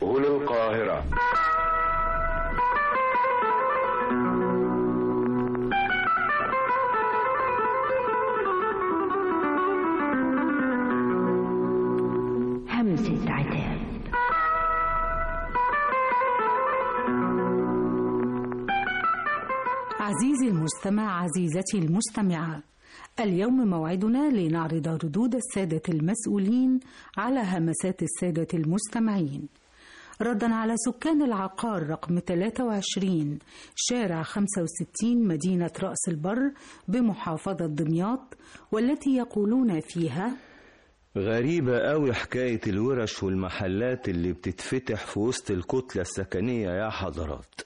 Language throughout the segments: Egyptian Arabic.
هنا القاهرة همسة عتاب عزيزي المستمع عزيزتي المستمعة اليوم موعدنا لنعرض ردود السادة المسؤولين على همسات السادة المستمعين ردا على سكان العقار رقم 23 شارع 65 مدينة رأس البر بمحافظة دمياط والتي يقولون فيها غريبة قوي حكاية الورش والمحلات اللي بتتفتح في وسط الكتلة السكنية يا حضرات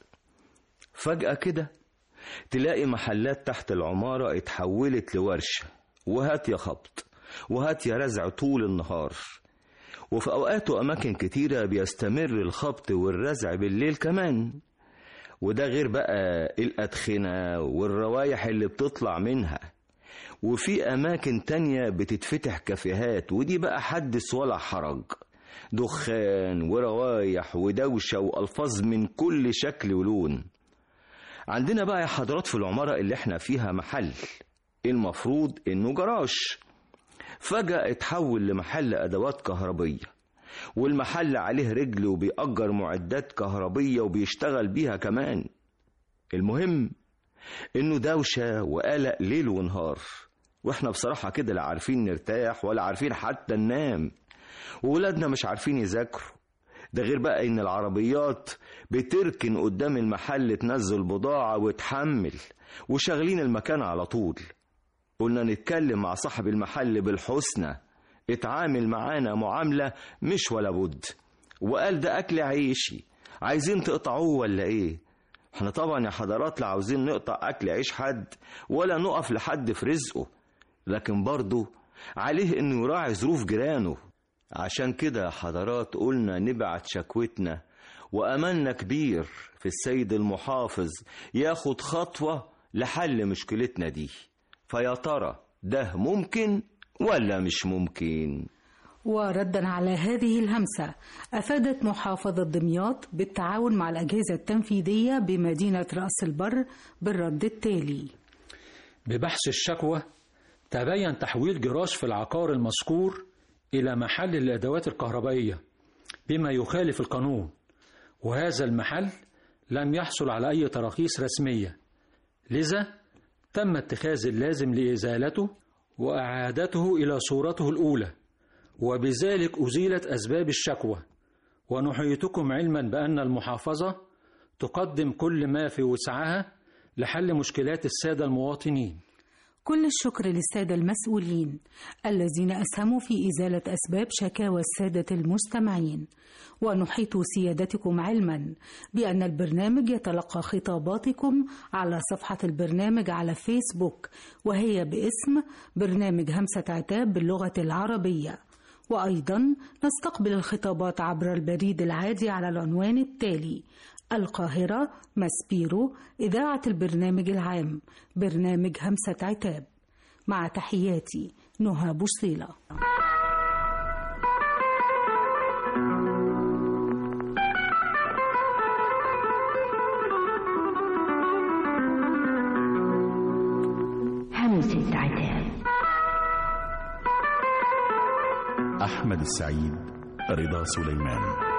فجأة كده تلاقي محلات تحت العمارة اتحولت لورشة وهات يا خبط وهات يا رزع طول النهار وفي أوقات وأماكن كتيرة بيستمر الخبط والرزع بالليل كمان وده غير بقى الأدخنة والروايح اللي بتطلع منها وفي أماكن تانية بتتفتح كافيهات ودي بقى حدث ولا حرج دخان وروايح ودوشة وألفاظ من كل شكل ولون عندنا بقى يا حضرات في العمارة اللي احنا فيها محل المفروض انه جراج فجأة اتحول لمحل أدوات كهربية والمحل عليه رجل وبيأجر معدات كهربية وبيشتغل بيها كمان المهم انه دوشة وقلق ليل ونهار واحنا بصراحة كده لا عارفين نرتاح ولا عارفين حتى ننام وولادنا مش عارفين يذاكروا ده غير بقى ان العربيات بتركن قدام المحل تنزل بضاعة وتحمل وشغلين المكان على طول قلنا نتكلم مع صاحب المحل بالحسنى اتعامل معانا معاملة مش ولا بد وقال ده أكل عيشي عايزين تقطعوه ولا ايه احنا طبعا يا حضرات لا عاوزين نقطع أكل عيش حد ولا نقف لحد في رزقه لكن برضه عليه انه يراعي ظروف جيرانه عشان كده يا حضرات قلنا نبعت شكوتنا وأملنا كبير في السيد المحافظ ياخد خطوة لحل مشكلتنا دي فيا ترى ده ممكن ولا مش ممكن وردا على هذه الهمسة أفادت محافظة دمياط بالتعاون مع الأجهزة التنفيذية بمدينة رأس البر بالرد التالي ببحث الشكوى تبين تحويل جراج في العقار المذكور إلى محل للأدوات الكهربائية بما يخالف القانون وهذا المحل لم يحصل على أي تراخيص رسمية لذا تم اتخاذ اللازم لإزالته وإعادته إلى صورته الأولى وبذلك أزيلت أسباب الشكوى ونحيطكم علما بأن المحافظة تقدم كل ما في وسعها لحل مشكلات السادة المواطنين كل الشكر للسادة المسؤولين الذين أسهموا في إزالة أسباب شكاوى السادة المستمعين ونحيط سيادتكم علما بأن البرنامج يتلقى خطاباتكم على صفحة البرنامج على فيسبوك وهي باسم برنامج همسة عتاب باللغة العربية وأيضا نستقبل الخطابات عبر البريد العادي على العنوان التالي القاهرة ماسبيرو إذاعة البرنامج العام برنامج همسة عتاب مع تحياتي نهى بوصيلة همسة عتاب أحمد السعيد رضا سليمان